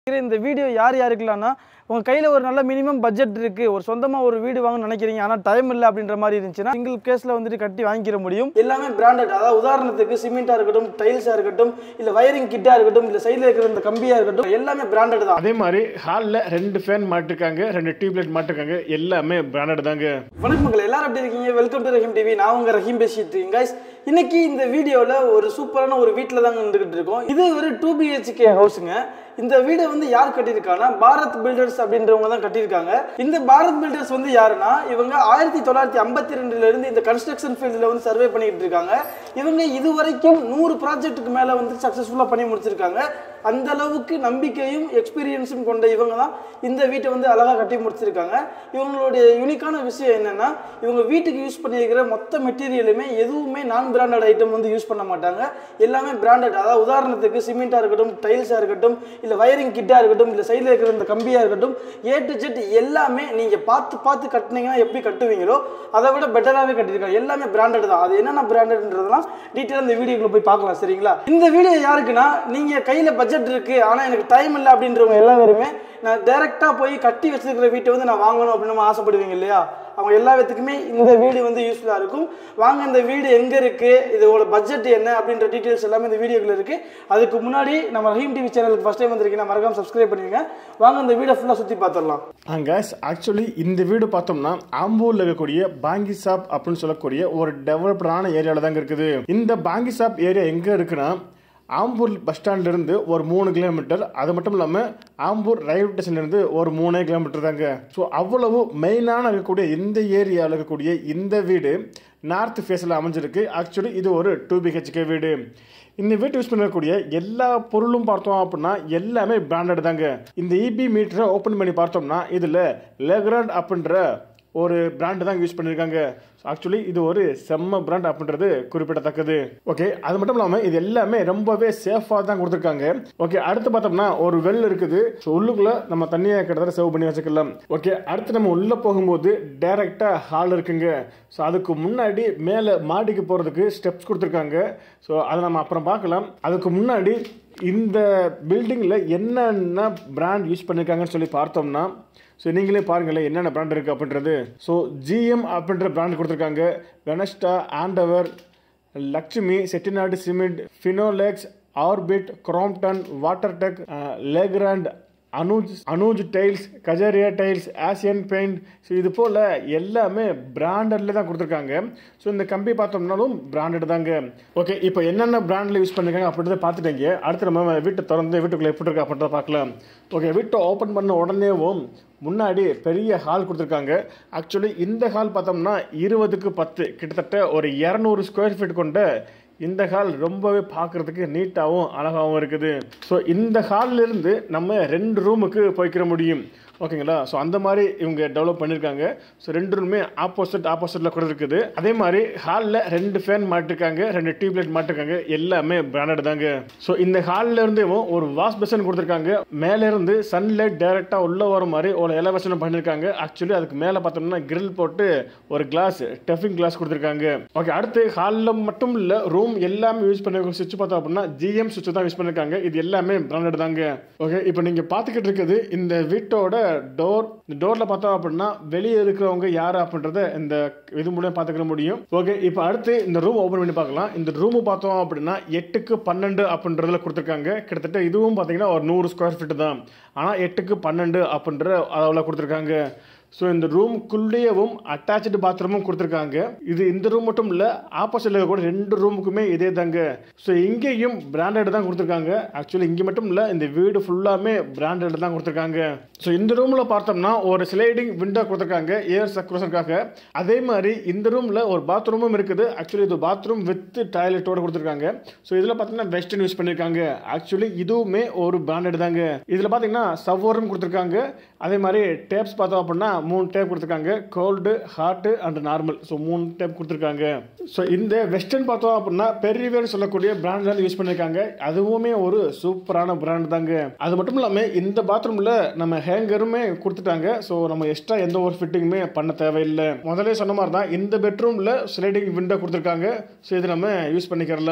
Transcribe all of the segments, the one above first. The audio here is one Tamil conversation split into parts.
இருக்கிற இந்த வீடியோ யார் யாருக்கலாம்னா உங்கள் கையில் ஒரு நல்ல மினிமம் பட்ஜெட் இருக்குது ஒரு சொந்தமாக ஒரு வீடு வாங்கணும்னு நினைக்கிறீங்க ஆனால் டைம் இல்லை அப்படின்ற மாதிரி இருந்துச்சுன்னா சிங்கிள் கேஸில் வந்துட்டு கட்டி வாங்கிக்கிற முடியும் எல்லாமே பிராண்டட் அதாவது உதாரணத்துக்கு சிமெண்ட்டாக இருக்கட்டும் டைல்ஸாக இருக்கட்டும் இல்லை வயரிங் கிட்டாக இருக்கட்டும் இல்லை சைடில் இருக்கிற இந்த கம்பியாக இருக்கட்டும் எல்லாமே பிராண்டட் தான் அதே மாதிரி ஹாலில் ரெண்டு ஃபேன் மாட்டிருக்காங்க ரெண்டு டியூப்லைட் மாட்டிருக்காங்க எல்லாமே பிராண்டட் தாங்க வணக்கம் மக்கள் எல்லாரும் எப்படி இருக்கீங்க வெல்கம் டு ரஹீம் டிவி நான் உங்க ரஹீம் பேசிட்டு இருக்கேன் guys இன்னைக்கு இந்த வீடியோவில் ஒரு சூப்பரான ஒரு வீட்டில் தாங்க இருந்துகிட்டு இருக்கோம் இது ஒரு டூ பிஹெச்கே ஹவுஸுங்க இந்த வீடை வந்து யார் கட்டியிருக்காங்கன்னா பாரத் பில்டர்ஸ் அப்படின்றவங்க தான் கட்டியிருக்காங்க இந்த பாரத் பில்டர்ஸ் வந்து யாருன்னா இவங்க ஆயிரத்தி தொள்ளாயிரத்தி ஐம்பத்தி ரெண்டுல இருந்து இந்த கன்ஸ்ட்ரக்ஷன் ஃபீல்டில் வந்து சர்வே பண்ணிட்டு இருக்காங்க இவங்க இது வரைக்கும் நூறு ப்ராஜெக்ட்டுக்கு மேலே வந்து சக்ஸஸ்ஃபுல்லாக பண்ணி முடிச்சிருக்காங்க அந்த அளவுக்கு நம்பிக்கையும் எக்ஸ்பீரியன்ஸும் கொண்ட இவங்க தான் இந்த வீட்டை வந்து அழகாக கட்டி முடிச்சிருக்காங்க இவங்களுடைய யூனிக்கான விஷயம் என்னன்னா இவங்க வீட்டுக்கு யூஸ் பண்ணியிருக்கிற மொத்த மெட்டீரியலுமே எதுவுமே நான் பிராண்டட் ஐட்டம் வந்து யூஸ் பண்ண மாட்டாங்க எல்லாமே பிராண்டட் அதாவது உதாரணத்துக்கு சிமெண்ட்டாக இருக்கட்டும் டைல்ஸாக இருக்கட்டும் இல்லை வயரிங் கிட்டாக இருக்கட்டும் இல்லை சைடில் இருக்கிற இந்த கம்பியாக இருக்கட்டும் ஏ டு ஜெட் எல்லாமே நீங்கள் பார்த்து பார்த்து கட்டினீங்கன்னா எப்படி கட்டுவீங்களோ அதை விட பெட்டராகவே கட்டியிருக்காங்க எல்லாமே பிராண்டட் தான் அது என்னென்ன பிராண்டட்ன்றதெல்லாம் டீட்டெயிலாக இந்த வீடியோக்குள்ள போய் பார்க்கலாம் சரிங்களா இந்த வீடியோ யாருக்குன்னா நீங்கள் கையில் பட்ஜெட் இருக்குது ஆனால் எனக்கு டைம் இல்லை அப்படின்றவங்க எல்லாருமே நான் டைரெக்டாக போய் கட்டி வச்சிருக்கிற வீட்டை வந்து நான் வாங்கணும் அப்படின்னு நம்ம ஆசைப்படுவீங்க இல்லையா அவங்க எல்லா விதத்துக்குமே இந்த வீடு வந்து யூஸ்ஃபுல்லாக இருக்கும் வாங்க இந்த வீடு எங்கே இருக்குது இதோட பட்ஜெட் என்ன அப்படின்ற டீட்டெயில்ஸ் எல்லாமே இந்த வீடியோக்குள்ள இருக்குது அதுக்கு முன்னாடி நம்ம ரஹீம் டிவி சேனலுக்கு ஃபஸ்ட் டைம் வந்திருக்கீங்க மறக்காம சப்ஸ்கிரைப் பண்ணுவீங்க வாங்க இந்த வீடை ஃபுல்லாக சுற்றி பார்த்துடலாம் அங்க ஆக்சுவலி இந்த வீடு பார்த்தோம்னா ஆம்பூர்ல இருக்கக்கூடிய பாங்கி ஷாப் அப்படின்னு சொல்லக்கூடிய ஒரு டெவலப்டான ஏரியாவில் தாங்க இருக்குது இந்த பாங்கி ஷாப் ஏரியா எங்க இருக்குன்னா ஆம்பூர் பஸ் ஸ்டாண்ட்ல இருந்து ஒரு மூணு கிலோமீட்டர் அது மட்டும் இல்லாமல் ஆம்பூர் ரயில்வே ஸ்டேஷன்ல இருந்து ஒரு மூணே கிலோமீட்டர் தாங்க ஸோ அவ்வளவு மெயினான இருக்கக்கூடிய இந்த ஏரியாவில் இருக்கக்கூடிய இந்த வீடு நார்த் ஃபேஸில் அமைஞ்சிருக்கு ஆக்சுவலி இது ஒரு டூ பிஹெச்கே வீடு இந்த வீட்டு யூஸ் பண்ணக்கூடிய எல்லா பொருளும் பார்த்தோம் அப்படின்னா எல்லாமே பிராண்டட் தாங்க இந்த இபி மீட்டரை ஓப்பன் பண்ணி பார்த்தோம்னா இதில் லெக்ராண்ட் அப்படின்ற ஒரு பிராண்ட் தான் யூஸ் பண்ணியிருக்காங்க ஆக்சுவலி இது ஒரு செம்ம பிராண்ட் அப்படின்றது குறிப்பிடத்தக்கது ஓகே அது மட்டும் இல்லாமல் இது எல்லாமே ரொம்பவே சேஃபாக தான் கொடுத்துருக்காங்க ஓகே அடுத்து பார்த்தோம்னா ஒரு வெல் இருக்குது ஸோ உள்ளுக்குள்ள நம்ம தண்ணியை கிட்டத்தட்ட சேவ் பண்ணி வச்சுக்கலாம் ஓகே அடுத்து நம்ம உள்ளே போகும்போது டைரெக்டாக ஹால் இருக்குங்க ஸோ அதுக்கு முன்னாடி மேலே மாடிக்கு போகிறதுக்கு ஸ்டெப்ஸ் கொடுத்துருக்காங்க ஸோ அதை நம்ம அப்புறம் பார்க்கலாம் அதுக்கு முன்னாடி இந்த பில்டிங்கில் என்னென்ன பிராண்ட் யூஸ் பண்ணியிருக்காங்கன்னு சொல்லி பார்த்தோம்னா ஸோ நீங்களே பாருங்களேன் என்னென்ன பிராண்ட் இருக்குது அப்படின்றது ஸோ ஜிஎம் அப்படின்ற பிராண்ட் கொடுத்துருக்காங்க Venesta Andavar Lakshmi Chettinad cement Finolex Orbit Crompton water tech Legrand Anuj Anuj tiles Kajaria tiles Asian paint so இது போல் எல்லாமே பிராண்டட்ல தான் கொடுத்துருக்காங்க ஸோ இந்த கம்பி பார்த்தோம்னாலும் பிராண்டட் தாங்க ஓகே இப்போ என்னென்ன பிராண்டில் யூஸ் பண்ணிருக்காங்க அப்படின்றத பார்த்துட்டீங்க அடுத்து நம்ம வீட்டை திறந்து வீட்டுக்குள்ளே எப்படி இருக்கு அப்படின்றத பார்க்கலாம் ஓகே வீட்டை ஓப்பன் பண்ண உடனேவும் முன்னாடி பெரிய ஹால் கொடுத்துருக்காங்க ஆக்சுவலி இந்த ஹால் பார்த்தோம்னா இருபதுக்கு பத்து கிட்டத்தட்ட ஒரு இரநூறு ஸ்கொயர் ஃபீட் கொண்ட இந்த ஹால் ரொம்பவே பார்க்குறதுக்கு நீட்டாகவும் அழகாகவும் இருக்குது ஸோ இந்த ஹால்ல இருந்து நம்ம ரெண்டு ரூமுக்கு போய்க்கிற முடியும் ஓகேங்களா ஸோ அந்த மாதிரி இவங்க டெவலப் பண்ணியிருக்காங்க ஸோ ரெண்டு ரூமே ஆப்போசிட் ஆப்போசிட்டில் கூட இருக்குது அதே மாதிரி ஹாலில் ரெண்டு ஃபேன் மாட்டிருக்காங்க ரெண்டு டியூப்லைட் மாட்டிருக்காங்க எல்லாமே பிராண்டட் தாங்க ஸோ இந்த ஹாலில் இருந்து ஒரு வாஷ் பேசன் கொடுத்துருக்காங்க மேலே இருந்து சன்லைட் டைரெக்டாக உள்ள வர மாதிரி ஒரு எலவேஷன் பண்ணியிருக்காங்க ஆக்சுவலி அதுக்கு மேலே பார்த்தோம்னா கிரில் போட்டு ஒரு கிளாஸ் டெஃபிங் கிளாஸ் கொடுத்துருக்காங்க ஓகே அடுத்து ஹாலில் மட்டும் இல்லை ரூம் எல்லாமே யூஸ் பண்ண சுவிட்ச் பார்த்தோம் அப்படின்னா ஜிஎம் சுவிட்ச் தான் யூஸ் பண்ணியிருக்காங்க இது எல்லாமே பிராண்டட் தாங்க ஓகே இப்போ நீங்கள் பார்த்துக்கிட்டு இருக்குது இந்த வீட்டோட டோர் இந்த டோரில் பார்த்தோம் அப்படின்னா வெளியே இருக்கிறவங்க யார் அப்படின்றத இந்த இது மூலியம் பார்த்துக்கிற முடியும் ஓகே இப்போ அடுத்து இந்த ரூம் ஓப்பன் பண்ணி பார்க்கலாம் இந்த ரூம் பார்த்தோம் அப்படின்னா எட்டுக்கு பன்னெண்டு அப்படின்றதுல கொடுத்துருக்காங்க கிட்டத்தட்ட இதுவும் பார்த்தீங்கன்னா ஒரு நூறு ஸ்கொயர் ஃபீட் தான் ஆனால் எட்டுக்கு பன்னெண்டு அப்படின்ற அளவில் கொடுத்துருக்காங்க ஸோ இந்த ரூமுக்குள்ளேயவும் அட்டாச்சு பாத்ரூமும் கொடுத்துருக்காங்க இது இந்த ரூம் மட்டும் இல்லை ஆப்போசிட்டில் கூட ரெண்டு ரூமுக்குமே இதே தாங்க ஸோ இங்கேயும் பிராண்டட் தான் கொடுத்துருக்காங்க ஆக்சுவலி இங்கே மட்டும் இல்லை இந்த வீடு ஃபுல்லாமே பிராண்டட் தான் கொடுத்துருக்காங்க ஸோ இந்த ரூமில் பார்த்தோம்னா ஒரு ஸ்லைடிங் விண்டோ கொடுத்துருக்காங்க ஏர் சர்க்குலேஷனுக்காக அதே மாதிரி இந்த ரூமில் ஒரு பாத்ரூமும் இருக்குது ஆக்சுவலி இது பாத்ரூம் வித் டாய்லெட்டோட கொடுத்துருக்காங்க ஸோ இதில் பார்த்தீங்கன்னா வெஸ்டர்ன் யூஸ் பண்ணியிருக்காங்க ஆக்சுவலி இதுவுமே ஒரு பிராண்டட் தாங்க இதில் பார்த்தீங்கன்னா சவ்வோரும் கொடுத்துருக்காங்க அதே மாதிரி டேப்ஸ் பார்த்தோம் அப்படின்னா மூணு டேப் கொடுத்துருக்காங்க cold hot and normal so மூணு டேப் கொடுத்துருக்காங்க ஸோ இந்த வெஸ்டர்ன் பார்த்தோம் அப்படின்னா பெரியவேர் சொல்லக்கூடிய பிராண்ட்ல யூஸ் பண்ணியிருக்காங்க அதுவுமே ஒரு சூப்பரான பிராண்ட் தாங்க அது மட்டும் இல்லாமல் இந்த பாத்ரூமில் நம்ம ஹேங்கருமே கொடுத்துட்டாங்க ஸோ நம்ம எக்ஸ்ட்ரா எந்த ஒரு ஃபிட்டிங்குமே பண்ண தேவையில்லை முதல்ல சொன்ன மாதிரி தான் இந்த பெட்ரூமில் ஸ்லைடிங் விண்டோ கொடுத்துருக்காங்க ஸோ இது நம்ம யூஸ் பண்ணிக்கிறலாம்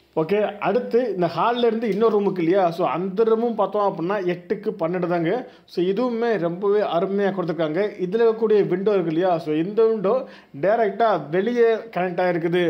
ஓகே அடுத்து இந்த ஹாலில் இருந்து இன்னொரு ரூமுக்கு இல்லையா ஸோ அந்த ரூமும் பார்த்தோம் அப்படின்னா எட்டுக்கு பன்னெண்டு தாங்க ஸோ இதுவுமே ரொம்பவே அருமையாக கொடுத்துருக்காங்க இதில் இருக்கக்கூடிய விண்டோ இருக்கு இல்லையா ஸோ இந்த விண்டோ டைரெக்டாக வெளியே கனெக்ட் ஆகிருக்குது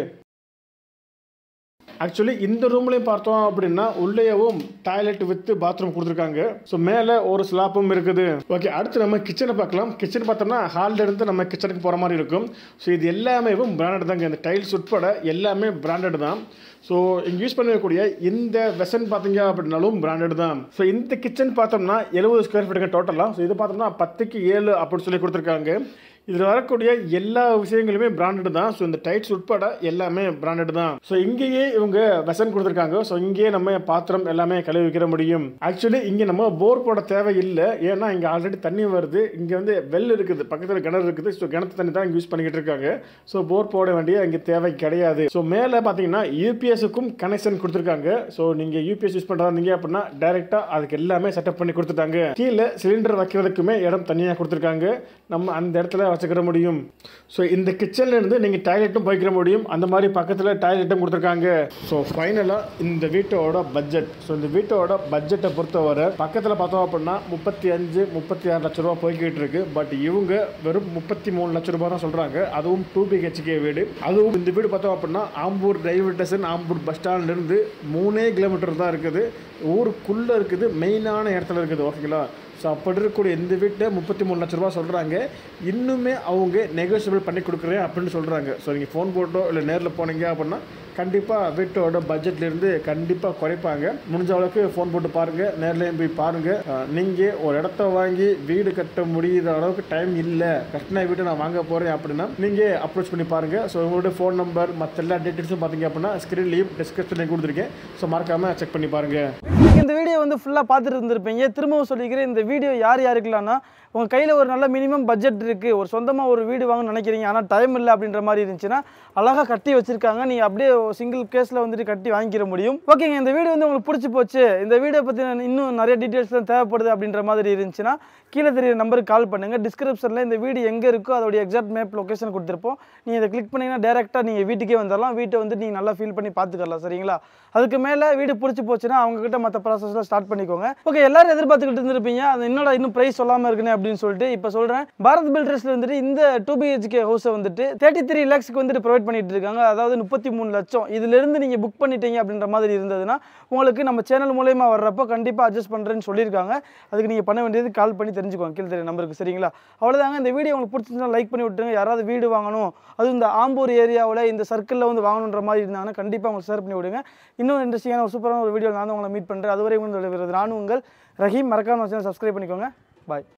ஆக்சுவலி இந்த ரூம்லையும் பார்த்தோம் அப்படின்னா உள்ளேயும் டாய்லெட் வித் பாத்ரூம் கொடுத்துருக்காங்க ஸோ மேலே ஒரு ஸ்லாப்பும் இருக்குது ஓகே அடுத்து நம்ம கிச்சனை பார்க்கலாம் கிச்சன் பார்த்தோம்னா ஹாலில் இருந்து நம்ம கிச்சனுக்கு போகிற மாதிரி இருக்கும் ஸோ இது எல்லாமே பிராண்டட் தாங்க இந்த டைல்ஸ் உட்பட எல்லாமே பிராண்டட் தான் ஸோ இங்கே யூஸ் பண்ணக்கூடிய இந்த வெசன் பார்த்தீங்க அப்படின்னாலும் பிராண்டட் தான் ஸோ இந்த கிச்சன் பார்த்தோம்னா எழுபது ஸ்கொயர் ஃபீட்டுங்க டோட்டலாக ஸோ இது பார்த்தோம்னா பத்துக்கு ஏழு அப்படின்னு சொல்லி கொடுத்துருக்காங்க இதில் வரக்கூடிய எல்லா விஷயங்களுமே பிராண்டட் தான் ஸோ இந்த டைட்ஸ் உட்பட எல்லாமே பிராண்டட் தான் ஸோ இங்கேயே இவங்க வெசன் கொடுத்துருக்காங்க ஸோ இங்கேயே நம்ம பாத்திரம் எல்லாமே கழுவி வைக்கிற முடியும் ஆக்சுவலி இங்கே நம்ம போர் போட தேவை இல்லை ஏன்னா இங்கே ஆல்ரெடி தண்ணி வருது இங்கே வந்து வெல் இருக்குது பக்கத்தில் கிணறு இருக்குது ஸோ கிணத்து தண்ணி தான் இங்கே யூஸ் பண்ணிக்கிட்டு இருக்காங்க ஸோ போர் போட வேண்டிய இங்கே தேவை கிடையாது ஸோ மேலே பார்த்தீங்கன்னா யூபிஎஸ்க்கும் கனெக்ஷன் கொடுத்துருக்காங்க ஸோ நீங்கள் யூபிஎஸ் யூஸ் பண்ணுறதா இருந்தீங்க அப்படின்னா டைரெக்டாக அதுக்கு எல்லாமே செட்டப் பண்ணி கொடுத்துட்டாங்க கீழே சிலிண்டர் வைக்கிறதுக்குமே இடம் தனியாக கொடுத்துருக்காங்க நம்ம அந்த இடத்துல வச்சுக்கிற முடியும் ஸோ இந்த கிச்சன்ல இருந்து நீங்கள் டாய்லெட்டும் போய்க்கிற முடியும் அந்த மாதிரி பக்கத்தில் டாய்லெட்டும் கொடுத்துருக்காங்க ஸோ ஃபைனலாக இந்த வீட்டோட பட்ஜெட் ஸோ இந்த வீட்டோட பட்ஜெட்டை பொறுத்தவரை பக்கத்தில் பார்த்தோம் அப்படின்னா முப்பத்தி அஞ்சு முப்பத்தி ஆறு லட்ச ரூபா போய்கிட்டு இருக்கு பட் இவங்க வெறும் முப்பத்தி மூணு லட்ச ரூபா தான் சொல்கிறாங்க அதுவும் டூ பிஹெச்கே வீடு அதுவும் இந்த வீடு பார்த்தோம் அப்படின்னா Ambur railway station Ambur bus ஸ்டாண்ட்லேருந்து மூணே கிலோமீட்டர் தான் இருக்குது ஊருக்குள்ளே இருக்குது மெயினான இடத்துல இருக்குது ஓகேங்களா ஸோ அப்படி இருக்கக்கூடிய இந்த வீட்டில் முப்பத்தி மூணு லட்ச ரூபா சொல்கிறாங்க இன்னுமே அவங்க நெகோசியபிள் பண்ணி கொடுக்குறேன் அப்படின்னு சொல்கிறாங்க ஸோ நீங்கள் ஃபோன் போட்டோ இல்லை நேரில் போனீங்க அப்படின்னா கண்டிப்பாக வீட்டோட பட்ஜெட்லேருந்து கண்டிப்பாக குறைப்பாங்க முடிஞ்ச அளவுக்கு ஃபோன் போட்டு பாருங்கள் நேர்லேயும் போய் பாருங்கள் நீங்கள் ஒரு இடத்த வாங்கி வீடு கட்ட முடியிற அளவுக்கு டைம் இல்லை கட்டின வீட்டை நான் வாங்க போகிறேன் அப்படின்னா நீங்கள் அப்ரோச் பண்ணி பாருங்கள் ஸோ உங்களோட ஃபோன் நம்பர் மற்ற எல்லா டீட்டெயில்ஸும் பார்த்தீங்க அப்படின்னா ஸ்க்ரீன்லேயும் டிஸ்கிரிப்ஷன்லையும் கொடுத்துருக்கேன் ஸோ மறக்காமல் செக் பண்ணி பாருங்கள் இன்னைக்கு இந்த வீடியோ வந்து ஃபுல்லாக பார்த்துட்டு இருந்திருப்பீங்க திரும்பவும் சொல்லிக்கிறேன் இந்த வீடியோ யார் யாருக்கலாம்னா உங்கள் கையில் ஒரு நல்ல மினிமம் பட்ஜெட் இருக்குது ஒரு சொந்தமாக ஒரு வீடு வாங்கணும்னு நினைக்கிறீங்க ஆனால் டைம் இல்லை அப்படின்ற மாதிரி இருந்துச்சுன்னா அழகாக கட்டி வச்சிருக்காங்க நீங்கள் அப்படியே சிங்கிள் கேஸில் வந்துட்டு கட்டி வாங்கிக்கிற முடியும் ஓகேங்க இந்த வீடியோ வந்து உங்களுக்கு பிடிச்சி போச்சு இந்த வீடியோ பற்றி இன்னும் நிறைய டீட்டெயில்ஸ் தான் தேவைப்படுது அப்படின்ற மாதிரி இருந்துச்சுன்னா கீழே தெரிய நம்பருக்கு கால் பண்ணுங்கள் டிஸ்கிரிப்ஷனில் இந்த வீடு எங்கே இருக்கோ அதோடைய எக்ஸாக்ட் மேப் லொக்கேஷன் கொடுத்துருப்போம் நீங்கள் இதை கிளிக் பண்ணிங்கன்னா டேரெக்டாக நீங்கள் வீட்டுக்கே வந்துடலாம் வீட்டை வந்து நீங்கள் நல்லா ஃபீல் பண்ணி பார்த்துக்கலாம் சரிங்களா அதுக்கு மேலே வீடு பிடிச்சி போச்சுன்னா அவங்ககிட்ட மற்ற ப்ராசஸ்லாம் ஸ்டார்ட் பண்ணிக்கோங்க ஓகே எல்லாரும் எதிர்பார்த்துக்கிட்டு இருந்திருப்பீங்க அது என்னடா இன்னும் ப்ரைஸ் சொல்லாமல் இருக்குன்னு அப்படின்னு சொல்லிட்டு இப்போ சொல்கிறேன் பாரத் பில்டர்ஸ்ல வந்துட்டு இந்த டூ பிஹெச்கே ஹவுஸை வந்துட்டு தேர்ட்டி த்ரீ லேக்ஸ்க்கு வந்துட்டு ப்ரொவைட் பண்ணிட்டு இருக்காங்க அதாவது முப்பத்தி மூணு லட்சம் இதுலேருந்து நீங்கள் புக் பண்ணிட்டீங்க அப்படின்ற மாதிரி இருந்ததுன்னா உங்களுக்கு நம்ம சேனல் மூலயமா வர்றப்போ கண்டிப்பாக அட்ஜஸ்ட் பண்ணுறேன்னு சொல்லியிருக்காங்க அதுக்கு நீங்கள் பண்ண வேண்டியது கால் பண்ணி தெரிஞ்சுக்கோங்க கீழே தெரிய நம்பருக்கு சரிங்களா அவ்வளோதாங்க இந்த வீடியோ உங்களுக்கு பிடிச்சிருந்தா லைக் பண்ணி விட்டுருங்க யாராவது வீடு வாங்கணும் அதுவும் இந்த ஆம்பூர் ஏரியாவில் இந்த சர்க்கிளில் வந்து வாங்கணுன்ற மாதிரி இருந்தாங்கன்னா கண்டிப்பாக உங்களுக்கு ஷேர் பண்ணி விடுங்க இன்னும் இன்ட்ரெஸ்டிங்கான ஒரு சூப்பரான ஒரு வீடியோ நான் வந்து உங்களை மீட் பண்ணுறேன் அதுவரை உங்களுக்கு விடைபெறுவது நானும் உங்கள் ரஹீம் மறக்காம சேனல் சப்ஸ்கிரைப் பண்ணிக்கோங்க பாய்